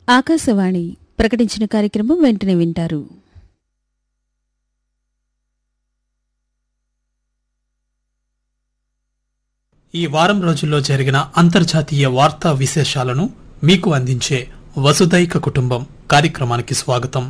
ఆకాశవాణి ప్రకటించిన కార్యక్రమం వెంటనే వింటారు ఈ వారం రోజుల్లో జరిగిన అంతర్జాతీయ వార్తా విశేషాలను మీకు అందించే వసుదైక కుటుంబం కార్యక్రమానికి స్వాగతం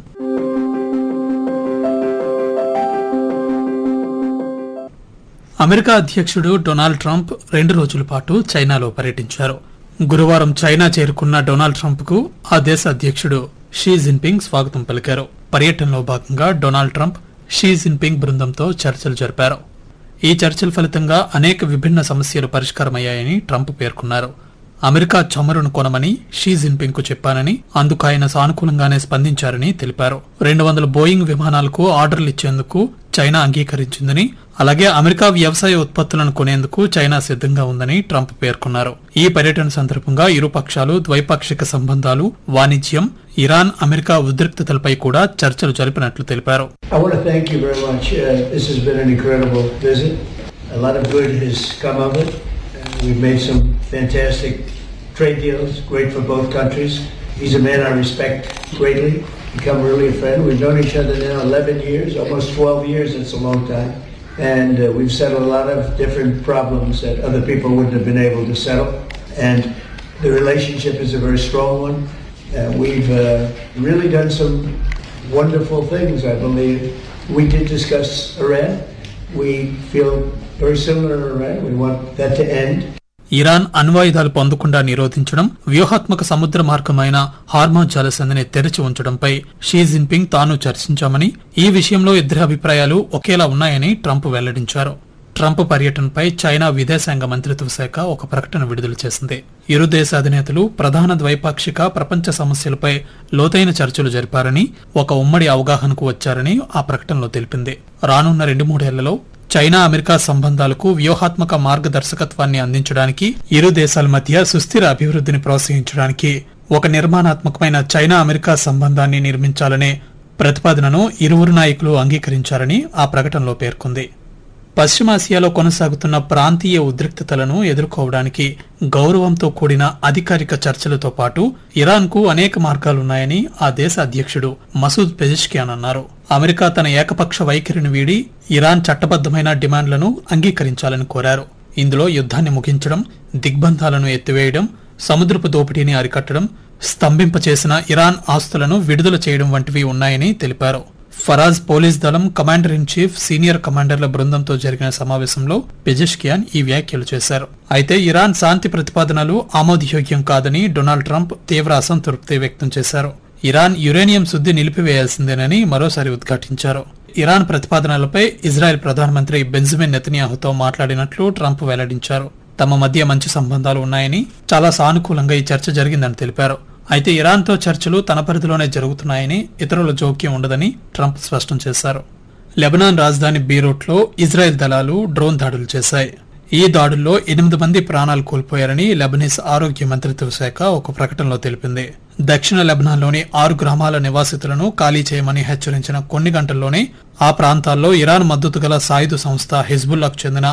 అమెరికా అధ్యక్షుడు డొనాల్డ్ ట్రంప్ రెండు రోజుల పాటు చైనాలో పర్యటించారు గురువారం చైనా చేరుకున్న డొనాల్డ్ ట్రంప్ కు ఆ దేశ అధ్యక్షుడు షీ జిన్పింగ్ స్వాగతం పలికారు పర్యటనలో భాగంగా డొనాల్డ్ ట్రంప్ షీ జిన్పింగ్ బృందంతో చర్చలు జరిపారు ఈ చర్చల ఫలితంగా అనేక విభిన్న సమస్యలు పరిష్కారమయ్యాయని ట్రంప్ పేర్కొన్నారు అమెరికా చమురును కొనమని షీ జిన్పింగ్ కు చెప్పానని అందుకు ఆయన సానుకూలంగానే స్పందించారని తెలిపారు రెండు వందల బోయింగ్ విమానాలకు ఆర్డర్లు ఇచ్చేందుకు చైనా అంగీకరించిందని అలాగే అమెరికా వ్యవసాయ ఉత్పత్తులను కొనేందుకు చైనా సిద్ధంగా ఉందని ట్రంప్ పేర్కొన్నారు ఈ పర్యటన సందర్భంగా ఇరు పక్షాలు ద్వైపాక్షిక సంబంధాలు వాణిజ్యం ఇరాన్ అమెరికా ఉద్రిక్తతలపై కూడా చర్చలు జరిపినట్లు తెలిపారు I want to thank you very much. Uh, this has been an incredible visit. A lot of good has come of it. Uh, we've made some fantastic trade deals, great for both countries. He's a man I respect greatly, become really a friend. We've known each other now 11 years, almost 12 years. It's a long time. And uh, we've settled a lot of different problems that other people wouldn't have been able to settle. And the relationship is a very strong one. Uh, we've uh, really done some wonderful things, I believe. We did discuss Iran. We feel very similar to Iran. We want that to end. Iran అణ్వాయుధాలు పొందకుండా నిరోధించడం వ్యూహాత్మక సముద్ర మార్గమైన hormone జలసంధిని తెరిచి ఉంచడంపై Xi Jinping తాను చర్చించామని ఈ విషయంలో ఇద్దరి అభిప్రాయాలు ఒకేలా ఉన్నాయని ట్రంప్ వెల్లడించారు ట్రంప్ పర్యటనపై చైనా విదేశాంగ మంత్రిత్వ శాఖ ఒక ప్రకటన విడుదల చేసింది ఇరు దేశ అధినేతలు ప్రధాన ద్వైపాక్షిక ప్రపంచ సమస్యలపై లోతైన చర్చలు జరిపారని ఒక ఉమ్మడి అవగాహనకు వచ్చారని ఆ ప్రకటనలో తెలిపింది రానున్న రెండు మూడేళ్లలో చైనా అమెరికా సంబంధాలకు వ్యూహాత్మక మార్గదర్శకత్వాన్ని అందించడానికి ఇరు దేశాల మధ్య సుస్థిర అభివృద్ధిని ప్రోత్సహించడానికి ఒక నిర్మాణాత్మకమైన చైనా అమెరికా సంబంధాన్ని నిర్మించాలనే ప్రతిపాదనను ఇరువురు నాయకులు అంగీకరించారని ఆ ప్రకటనలో పేర్కొంది పశ్చిమాసియాలో కొనసాగుతున్న ప్రాంతీయ ఉద్రిక్తతలను ఎదుర్కోవడానికి గౌరవంతో కూడిన అధికారిక చర్చలతో పాటు ఇరాన్ కు అనేక మార్గాలున్నాయని ఆ దేశ అధ్యక్షుడు మసూద్ పెజిష్కియాన్ అన్నారు అమెరికా తన ఏకపక్ష వైఖరిని వీడి ఇరాన్ చట్టబద్దమైన డిమాండ్లను అంగీకరించాలని కోరారు ఇందులో యుద్ధాన్ని ముగించడం దిగ్బంధాలను ఎత్తివేయడం సముద్రపు దోపిడీని అరికట్టడం స్తంభింపచేసిన ఇరాన్ ఆస్తులను విడుదల చేయడం వంటివి ఉన్నాయని తెలిపారు ఫరాజ్ పోలీస్ దళం కమాండర్ ఇన్ చీఫ్ సీనియర్ కమాండర్ల బృందంతో జరిగిన సమావేశంలో పెజెష్కియాన్ ఈ వ్యాఖ్యలు చేశారు అయితే ఇరాన్ శాంతి ప్రతిపాదనలు ఆమోదయోగ్యం కాదని డొనాల్డ్ ట్రంప్ తీవ్ర అసంతృప్తి వ్యక్తం చేశారు ఇరాన్ యురేనియం శుద్ధి నిలిపివేయాల్సిందేనని మరోసారి ఉద్ఘాటించారు ఇరాన్ ప్రతిపాదనలపై ఇజ్రాయెల్ ప్రధానమంత్రి బెంజమిన్ నెతన్యాహుతో మాట్లాడినట్లు ట్రంప్ వెల్లడించారు తమ మధ్య మంచి సంబంధాలు ఉన్నాయని చాలా సానుకూలంగా ఈ చర్చ జరిగిందని తెలిపారు అయితే ఇరాన్తో చర్చలు తన పరిధిలోనే జరుగుతున్నాయని ఇతరుల జోక్యం ఉండదని ట్రంప్ స్పష్టం చేశారు లెబనాన్ రాజధాని బీరూట్లో ఇజ్రాయెల్ దళాలు డ్రోన్ దాడులు చేశాయి ఈ దాడుల్లో ఎనిమిది మంది ప్రాణాలు కోల్పోయారని లెబనీస్ ఆరోగ్య మంత్రిత్వ శాఖ ఒక ప్రకటనలో తెలిపింది దక్షిణ లెబనాన్లోని ఆరు గ్రామాల నివాసితులను ఖాళీ చేయమని హెచ్చరించిన కొన్ని గంటల్లోనే ఆ ప్రాంతాల్లో ఇరాన్ మద్దతు గల సాయుధ సంస్థ హిజ్బుల్లాకు చెందిన